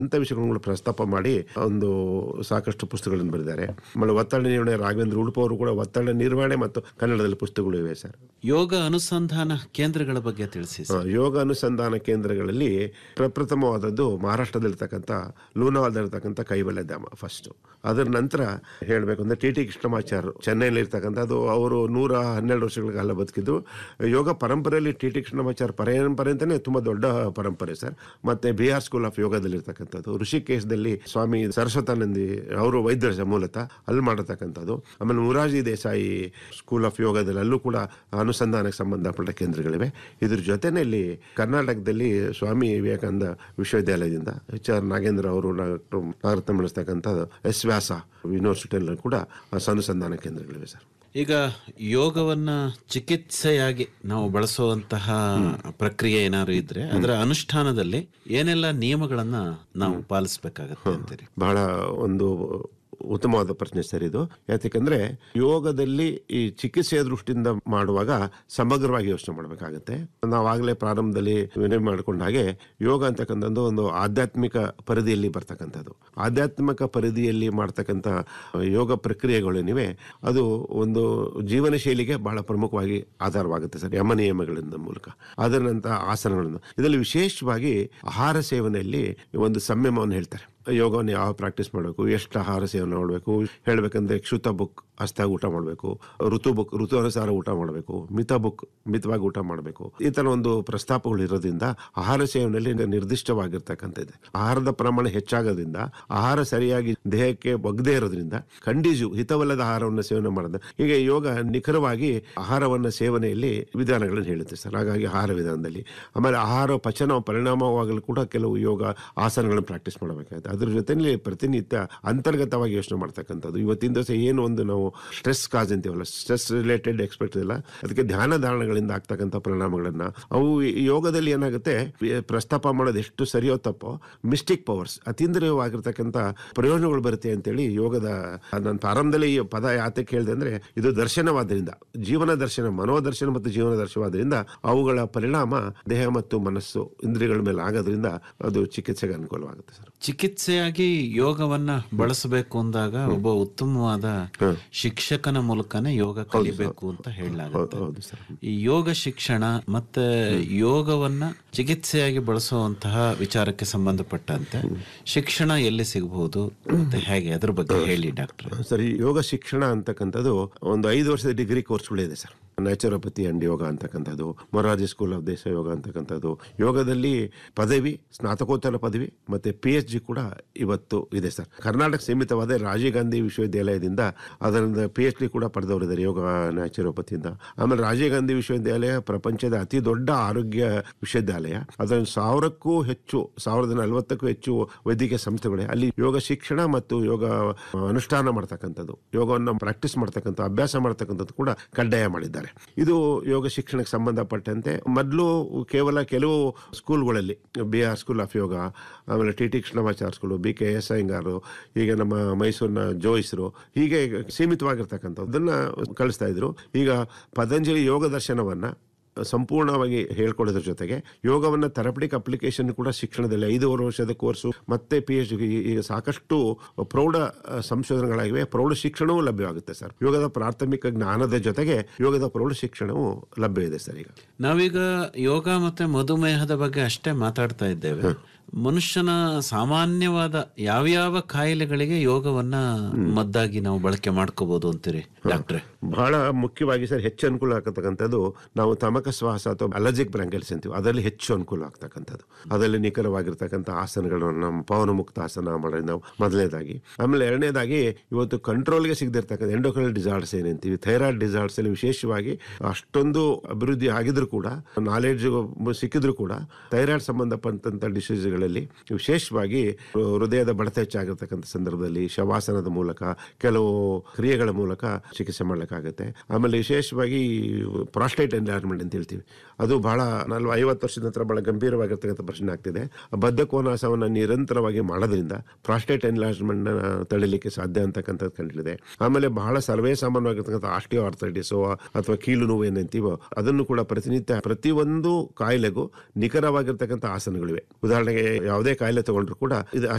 ಇಂಥ ವಿಷಯಗಳನ್ನು ಪ್ರಸ್ತಾಪ ಮಾಡಿ ಒಂದು ಸಾಕಷ್ಟು ಪುಸ್ತಕಗಳನ್ನು ಬರೆದಿದ್ದಾರೆ ಆಮೇಲೆ ಒತ್ತಡ ನಿರ್ವಹಣೆ ರಾಘವೇಂದ್ರ ಉಡುಪ ಅವರು ಕೂಡ ಒತ್ತಡ ನಿರ್ವಹಣೆ ಮತ್ತು ಕನ್ನಡದಲ್ಲಿ ಪುಸ್ತಕಗಳು ಇವೆ ಸರ್ ಯೋಗ ಅನುಸಂಧಾನ ಕೇಂದ್ರಗಳ ಬಗ್ಗೆ ತಿಳಿಸಿ ಆ, ಯೋಗ ಅನುಸಂಧಾನ ಕೇಂದ್ರಗಳಲ್ಲಿ ಪ್ರಪ್ರಥಮವಾದದ್ದು ಮಹಾರಾಷ್ಟ್ರದಲ್ಲಿರ್ತಕ್ಕಂಥ ಲೂನಾವಾದಲ್ಲಿರ್ತಕ್ಕಂಥ ಕೈವಲ್ಯ ಧಾಮ ಫಸ್ಟ್ ಅದರ ನಂತರ ಹೇಳಬೇಕು ಅಂದ್ರೆ ಟಿ ಟಿ ಕೃಷ್ಣಮಾಚಾರ್ಯ ಚೆನ್ನೈನಲ್ಲಿ ಇರ್ತಕ್ಕಂಥದ್ದು ಅವರು ನೂರ ಹನ್ನೆರಡು ವರ್ಷಗಳ ಕಾಲ ಬದುಕಿದ್ದು ಯೋಗ ಪರಂಪರೆಯಲ್ಲಿ ಟಿ ಟಿ ಕೃಷ್ಣಮಾಚಾರ್ಯ ಪರಂಪರೆ ಅಂತಾನೆ ತುಂಬಾ ದೊಡ್ಡ ಪರಂಪರೆ ಸರ್ ಮತ್ತೆ ಬಿಹಾರ್ ಸ್ಕೂಲ್ ಆಫ್ ಯೋಗದಲ್ಲಿರ್ತಕ್ಕಂಥದ್ದು ಋಷಿಕೇಶದಲ್ಲಿ ಸ್ವಾಮಿ ಸರಸ್ವತಾನಂದಿ ಅವರು ವೈದ್ಯರ ಮೂಲತಃ ಅಲ್ಲಿ ಮಾಡತಕ್ಕಂಥದ್ದು ಆಮೇಲೆ ಮುರಾರ್ಜಿ ದೇಸಾಯಿ ಸ್ಕೂಲ್ ಆಫ್ ಯೋಗದಲ್ಲಿ ಅಲ್ಲೂ ಕೂಡ ಅನುಸಂಧಾನಕ್ಕೆ ಸಂಬಂಧಪಟ್ಟ ಕೇಂದ್ರಗಳಿವೆ ಇದ್ರ ಜೊತೆಯಲ್ಲಿ ಕರ್ನಾಟಕದಲ್ಲಿ ಸ್ವಾಮಿ ವಿವೇಕಾನಂದ ವಿಶ್ವವಿದ್ಯಾಲಯದಿಂದ ಎಚ್ ಆರ್ ನಾಗೇಂದ್ರ ಅವರು ಡಾಕ್ಟರ್ ನಾಗರತ್ನ ನಡೆಸ್ತಕ್ಕಂಥ ಎಸ್ ವ್ಯಾಸ ಯೂನಿವರ್ಸಿಟಿಯಲ್ಲಿ ಕೂಡ ಅನುಸಂಧಾನ ಕೇಂದ್ರಗಳಿವೆ ಸರ್ ಈಗ ಯೋಗವನ್ನ ಚಿಕಿತ್ಸೆಯಾಗಿ ನಾವು ಬಳಸುವಂತಹ ಪ್ರಕ್ರಿಯೆ ಏನಾದ್ರು ಇದ್ರೆ ಅದರ ಅನುಷ್ಠಾನದಲ್ಲಿ ಏನೆಲ್ಲ ನಿಯಮಗಳನ್ನ ನಾವು ಪಾಲಿಸಬೇಕಾಗತ್ತೆ ಅಂತೀರಿ ಬಹಳ ಒಂದು ಉತ್ತಮವಾದ ಪ್ರಶ್ನೆ ಸರ್ ಇದು ಯಾಕೆಂದ್ರೆ ಯೋಗದಲ್ಲಿ ಈ ಚಿಕಿತ್ಸೆಯ ದೃಷ್ಟಿಯಿಂದ ಮಾಡುವಾಗ ಸಮಗ್ರವಾಗಿ ಯೋಚನೆ ಮಾಡಬೇಕಾಗತ್ತೆ ನಾವಾಗಲೇ ಪ್ರಾರಂಭದಲ್ಲಿ ವಿನಯ ಮಾಡಿಕೊಂಡ ಹಾಗೆ ಯೋಗ ಅಂತಕ್ಕಂಥದ್ದು ಒಂದು ಆಧ್ಯಾತ್ಮಿಕ ಪರಿಧಿಯಲ್ಲಿ ಬರ್ತಕ್ಕಂಥದ್ದು ಆಧ್ಯಾತ್ಮಿಕ ಪರಿಧಿಯಲ್ಲಿ ಮಾಡ್ತಕ್ಕಂಥ ಯೋಗ ಪ್ರಕ್ರಿಯೆಗಳೇನಿವೆ ಅದು ಒಂದು ಜೀವನ ಶೈಲಿಗೆ ಬಹಳ ಪ್ರಮುಖವಾಗಿ ಆಧಾರವಾಗುತ್ತೆ ಸರ್ ಯಮ ನಿಯಮಗಳಿಂದ ಮೂಲಕ ಅದರ ನಂತರ ಆಸನಗಳನ್ನು ಇದರಲ್ಲಿ ವಿಶೇಷವಾಗಿ ಆಹಾರ ಸೇವನೆಯಲ್ಲಿ ಒಂದು ಸಂಯಮವನ್ನು ಹೇಳ್ತಾರೆ ಯೋಗವನ್ನು ಯಾವ ಪ್ರಾಕ್ಟೀಸ್ ಮಾಡಬೇಕು ಎಷ್ಟು ಆಹಾರ ಸೇವನೆ ಮಾಡಬೇಕು ಹೇಳ್ಬೇಕಂದ್ರೆ ಕ್ಷುತ ಬುಕ್ ಹಸ್ತಾಗಿ ಊಟ ಮಾಡಬೇಕು ಋತು ಬುಕ್ ಋತು ಅನುಸಾರ ಊಟ ಮಾಡಬೇಕು ಮಿತ ಬುಕ್ ಮಿತವಾಗಿ ಊಟ ಮಾಡಬೇಕು ಈ ತರ ಒಂದು ಪ್ರಸ್ತಾಪಗಳು ಇರೋದ್ರಿಂದ ಆಹಾರ ಸೇವನೆಯಲ್ಲಿ ನಿರ್ದಿಷ್ಟವಾಗಿರ್ತಕ್ಕಂಥದ್ದು ಆಹಾರದ ಪ್ರಮಾಣ ಹೆಚ್ಚಾಗೋದ್ರಿಂದ ಆಹಾರ ಸರಿಯಾಗಿ ದೇಹಕ್ಕೆ ಒಗ್ದೇ ಇರೋದ್ರಿಂದ ಖಂಡಿಜು ಹಿತವಲ್ಲದ ಆಹಾರವನ್ನು ಸೇವನೆ ಮಾಡೋದು ಹೀಗೆ ಯೋಗ ನಿಖರವಾಗಿ ಆಹಾರವನ್ನ ಸೇವನೆಯಲ್ಲಿ ವಿಧಾನಗಳನ್ನು ಹೇಳುತ್ತೆ ಸರ್ ಹಾಗಾಗಿ ಆಹಾರ ವಿಧಾನದಲ್ಲಿ ಆಮೇಲೆ ಆಹಾರ ಪಚನ ಪರಿಣಾಮವಾಗಲು ಕೂಡ ಕೆಲವು ಯೋಗ ಆಸನಗಳನ್ನು ಪ್ರಾಕ್ಟೀಸ್ ಮಾಡಬೇಕಾಗುತ್ತೆ ಅದ್ರ ಜೊತೆಲಿ ಪ್ರತಿನಿತ್ಯ ಅಂತರ್ಗತವಾಗಿ ಯೋಚನೆ ಮಾಡ್ತಕ್ಕಂಥದ್ದು ಇವತ್ತಿನ ದಿವಸ ಏನು ಒಂದು ನಾವು ಸ್ಟ್ರೆಸ್ ಕಾಜ್ ಅಂತೀವಲ್ಲ ಸ್ಟ್ರೆಸ್ ರಿಲೇಟೆಡ್ ಎಕ್ಸ್ಪೆಕ್ಟ್ ಇಲ್ಲ ಅದಕ್ಕೆ ಧ್ಯಾನ ಧಾರಣಗಳಿಂದ ಆಗ್ತಕ್ಕಂಥ ಪರಿಣಾಮಗಳನ್ನ ಅವು ಈ ಯೋಗದಲ್ಲಿ ಏನಾಗುತ್ತೆ ಈ ಪ್ರಸ್ತಾಪ ಮಾಡೋದು ಎಷ್ಟು ಸರಿಯೋ ತಪ್ಪೋ ಮಿಸ್ಟಿಕ್ ಪವರ್ಸ್ ಅತೀಂದ್ರಿಯವಾಗಿರ್ತಕ್ಕಂಥ ಪ್ರಯೋಜನಗಳು ಬರುತ್ತೆ ಅಂತೇಳಿ ಯೋಗದ ನಾನು ಪ್ರಾರಂಭದಲ್ಲಿ ಈ ಪದ ಯಾತಕ್ಕೆ ಹೇಳಿದೆ ಅಂದ್ರೆ ಇದು ದರ್ಶನವಾದ್ರಿಂದ ಜೀವನ ದರ್ಶನ ಮನೋದರ್ಶನ ಮತ್ತು ಜೀವನ ದರ್ಶನವಾದ್ರಿಂದ ಅವುಗಳ ಪರಿಣಾಮ ದೇಹ ಮತ್ತು ಮನಸ್ಸು ಇಂದ್ರಿಯಗಳ ಮೇಲೆ ಆಗೋದ್ರಿಂದ ಅದು ಚಿಕಿತ್ಸೆಗೆ ಅನುಕೂಲವಾಗುತ್ತೆ ಸರ್ ಚಿಕಿತ್ಸೆಯಾಗಿ ಯೋಗವನ್ನ ಬಳಸಬೇಕು ಅಂದಾಗ ಒಬ್ಬ ಉತ್ತಮವಾದ ಶಿಕ್ಷಕನ ಮೂಲಕನೇ ಯೋಗ ಕಲಿಬೇಕು ಅಂತ ಹೇಳಲಾಗುತ್ತೆ ಹೌದು ಸರ್ ಈ ಯೋಗ ಶಿಕ್ಷಣ ಮತ್ತೆ ಯೋಗವನ್ನ ಚಿಕಿತ್ಸೆಯಾಗಿ ಬಳಸುವಂತಹ ವಿಚಾರಕ್ಕೆ ಸಂಬಂಧಪಟ್ಟಂತೆ ಶಿಕ್ಷಣ ಎಲ್ಲಿ ಸಿಗಬಹುದು ಮತ್ತೆ ಹೇಗೆ ಅದ್ರ ಬಗ್ಗೆ ಹೇಳಿ ಡಾಕ್ಟರ್ ಸರಿ ಯೋಗ ಶಿಕ್ಷಣ ಅಂತಕ್ಕಂಥದ್ದು ಒಂದು ಐದು ವರ್ಷದ ಡಿಗ್ರಿ ಕೋರ್ಸ್ಗಳಿದೆ ಸರ್ ನ್ಯಾಚುರೋಪತಿ ಅಂಡ್ ಯೋಗ ಅಂತಕ್ಕಂಥದ್ದು ಮೊರಾರ್ಜಿ ಸ್ಕೂಲ್ ಆಫ್ ದೇಶ ಯೋಗ ಅಂತಕ್ಕಂಥದ್ದು ಯೋಗದಲ್ಲಿ ಪದವಿ ಸ್ನಾತಕೋತ್ತರ ಪದವಿ ಮತ್ತೆ ಪಿ ಎಚ್ ಜಿ ಕೂಡ ಇವತ್ತು ಇದೆ ಸರ್ ಕರ್ನಾಟಕ ಸೀಮಿತವಾದ ರಾಜೀವ್ ಗಾಂಧಿ ವಿಶ್ವವಿದ್ಯಾಲಯದಿಂದ ಅದರಿಂದ ಪಿ ಎಚ್ ಡಿ ಕೂಡ ಪಡೆದವರಿದ್ದಾರೆ ಯೋಗ ನ್ಯಾಚುರೋಪತಿಯಿಂದ ಆಮೇಲೆ ರಾಜೀವ್ ಗಾಂಧಿ ವಿಶ್ವವಿದ್ಯಾಲಯ ಪ್ರಪಂಚದ ಅತಿ ದೊಡ್ಡ ಆರೋಗ್ಯ ವಿಶ್ವವಿದ್ಯಾಲಯ ಅದರಲ್ಲಿ ಸಾವಿರಕ್ಕೂ ಹೆಚ್ಚು ಸಾವಿರದ ನಲವತ್ತಕ್ಕೂ ಹೆಚ್ಚು ವೈದ್ಯಕೀಯ ಸಂಸ್ಥೆಗಳಿವೆ ಅಲ್ಲಿ ಯೋಗ ಶಿಕ್ಷಣ ಮತ್ತು ಯೋಗ ಅನುಷ್ಠಾನ ಮಾಡ್ತಕ್ಕಂಥದ್ದು ಯೋಗವನ್ನು ಪ್ರಾಕ್ಟೀಸ್ ಮಾಡ್ತಕ್ಕಂಥ ಅಭ್ಯಾಸ ಮಾಡ್ತಕ್ಕಂಥದ್ದು ಕೂಡ ಕಡ್ಡಾಯ ಮಾಡಿದ್ದಾರೆ ಇದು ಯೋಗ ಶಿಕ್ಷಣಕ್ಕೆ ಸಂಬಂಧಪಟ್ಟಂತೆ ಮೊದಲು ಕೇವಲ ಕೆಲವು ಸ್ಕೂಲ್ಗಳಲ್ಲಿ B R school of yoga ಆಮೇಲೆ T T Krishnamachar school B K S Iyengar ಈಗ ನಮ್ಮ ಮೈಸೂರಿನ ಜೋಯಿಸ್ರು ಹೀಗೆ ಸೀಮಿತವಾಗಿರ್ತಕ್ಕಂಥದ್ದನ್ನ ಕಳಿಸ್ತಾ ಇದ್ರು ಈಗ ಪತಂಜಲಿ ಯೋಗ ದರ್ಶನವನ್ನ ಸಂಪೂರ್ಣವಾಗಿ ಹೇಳ್ಕೊಡೋದ್ರ ಜೊತೆಗೆ ಯೋಗವನ್ನ ಥೆರಪಟಿಕ್ ಅಪ್ಲಿಕೇಶನ್ ಕೂಡ ಶಿಕ್ಷಣದಲ್ಲಿ ಐದೂವರೆ ವರ್ಷದ ಕೋರ್ಸು ಮತ್ತೆ ಪಿ ಎಚ್ ಡಿ ಈಗ ಸಾಕಷ್ಟು ಪ್ರೌಢ ಅ, ಸಂಶೋಧನೆಗಳಾಗಿವೆ ಪ್ರೌಢ ಶಿಕ್ಷಣವೂ ಲಭ್ಯವಾಗುತ್ತೆ ಸರ್ ಯೋಗದ ಪ್ರಾಥಮಿಕ ಜ್ಞಾನದ ಜೊತೆಗೆ ಯೋಗದ ಪ್ರೌಢ ಶಿಕ್ಷಣವೂ ಲಭ್ಯ ಇದೆ ಸರ್ ಈಗ ನಾವೀಗ ಯೋಗ ಮತ್ತೆ ಮಧುಮೇಹದ ಬಗ್ಗೆ ಅಷ್ಟೇ ಮಾತಾಡ್ತಾ ಇದ್ದೇವೆ ಮನುಷ್ಯನ ಸಾಮಾನ್ಯವಾದ ಯಾವ್ಯಾವ ಕಾಯಿಲೆಗಳಿಗೆ ಯೋಗವನ್ನ ಮದ್ದಾಗಿ ನಾವು ಬಳಕೆ ಮಾಡ್ಕೋಬಹುದು ಅಂತೀರಿ ಡಾಕ್ಟ್ರೆ ಬಹಳ ಮುಖ್ಯವಾಗಿ ಸರ್ ಹೆಚ್ಚು ಅನುಕೂಲ ಆಗ್ತಕ್ಕಂಥದ್ದು ನಾವು ತಮಕ ಶ್ವಾಸ ಅಥವಾ ಅಲರ್ಜಿಕ್ ಬ್ರಾಂಕೈಲ್ಸ್ ಅಂತೀವಿ ಅದರಲ್ಲಿ ಹೆಚ್ಚು ಅನುಕೂಲ ಆಗ್ತಕ್ಕಂಥದ್ದು ಅದರಲ್ಲಿ ನಿಖರವಾಗಿರ್ತಕ್ಕಂಥ ಆಸನಗಳನ್ನು ನಮ್ಮ ಪವನ ಮುಕ್ತ ಆಸನ ಮಾಡೋದು ನಾವು ಮೊದಲನೇದಾಗಿ ಆಮೇಲೆ ಎರಡನೇದಾಗಿ ಇವತ್ತು ಕಂಟ್ರೋಲ್ಗೆ ಸಿಗದಿರ್ತಕ್ಕಂಥ ಎಂಡೋಕ್ರಲ್ ಡಿಸಾರ್ಡ್ಸ್ ಏನಂತೀವಿ ಥೈರಾಯ್ಡ್ ಡಿಸಾರ್ಡ್ಸ್ ಅಲ್ಲಿ ವಿಶೇಷವಾಗಿ ಅಷ್ಟೊಂದು ಅಭಿವೃದ್ಧಿ ಆಗಿದ್ರು ಕೂಡ ನಾಲೆಡ್ಜ್ ಸಿಕ್ಕಿದ್ರು ಕೂಡ ಥೈರಾಯ್ಡ್ ಸಂಬಂಧಪಟ್ಟಂತ ಡಿಸೀಸ್ಗಳಲ್ಲಿ ವಿಶೇಷವಾಗಿ ಹೃದಯದ ಬಡತ ಹೆಚ್ಚಾಗಿರ್ತಕ್ಕಂಥ ಸಂದರ್ಭದಲ್ಲಿ ಶವಾಸನದ ಮೂಲಕ ಕೆಲವು ಕ್ರಿಯೆಗಳ ಮೂಲಕ ಚಿಕಿತ್ಸೆ ಮಾಡಲಿಕ್ಕಾಗುತ್ತೆ ಆಮೇಲೆ ವಿಶೇಷವಾಗಿ ಪ್ರಾಸ್ಟೇಟ್ ಎನ್ಲಾರ್ಮೆಂಟ್ ಅಂತ ಹೇಳ್ತೀವಿ ಅದು ಬಹಳ ನಲ್ವ ಐವತ್ತು ವರ್ಷದ ನಂತರ ಬಹಳ ಗಂಭೀರವಾಗಿರ್ತಕ್ಕಂಥ ಪ್ರಶ್ನೆ ಆಗ್ತಿದೆ ಬದ್ಧಕೋನಾಸವನ್ನು ನಿರಂತರವಾಗಿ ಮಾಡೋದ್ರಿಂದ ಪ್ರಾಸ್ಟೇಟ್ ಎನ್ಲಾರ್ಜ್ಮೆಂಟ್ ತಳಿಲಿಕ್ಕೆ ಸಾಧ್ಯ ಅಂತಕ್ಕಂಥದ್ದು ಕಂಡಿದೆ ಆಮೇಲೆ ಬಹಳ ಸರ್ವೇ ಸಾಮಾನ್ಯವಾಗಿರ್ತಕ್ಕಂಥ ಆಸ್ಟಿಯೋ ಆರ್ಥೈಟಿಸ್ ಅಥವಾ ಕೀಲು ನೋವು ಏನಂತೀವೋ ಅದನ್ನು ಕೂಡ ಪ್ರತಿನಿತ್ಯ ಪ್ರತಿಯೊಂದು ಕಾಯಿಲೆಗೂ ನಿಖರವಾಗಿರ್ತಕ್ಕಂಥ ಆಸನಗಳಿವೆ ಉದಾಹರಣೆಗೆ ಯಾವುದೇ ಕಾಯಿಲೆ ತಗೊಂಡ್ರು ಕೂಡ ಇದು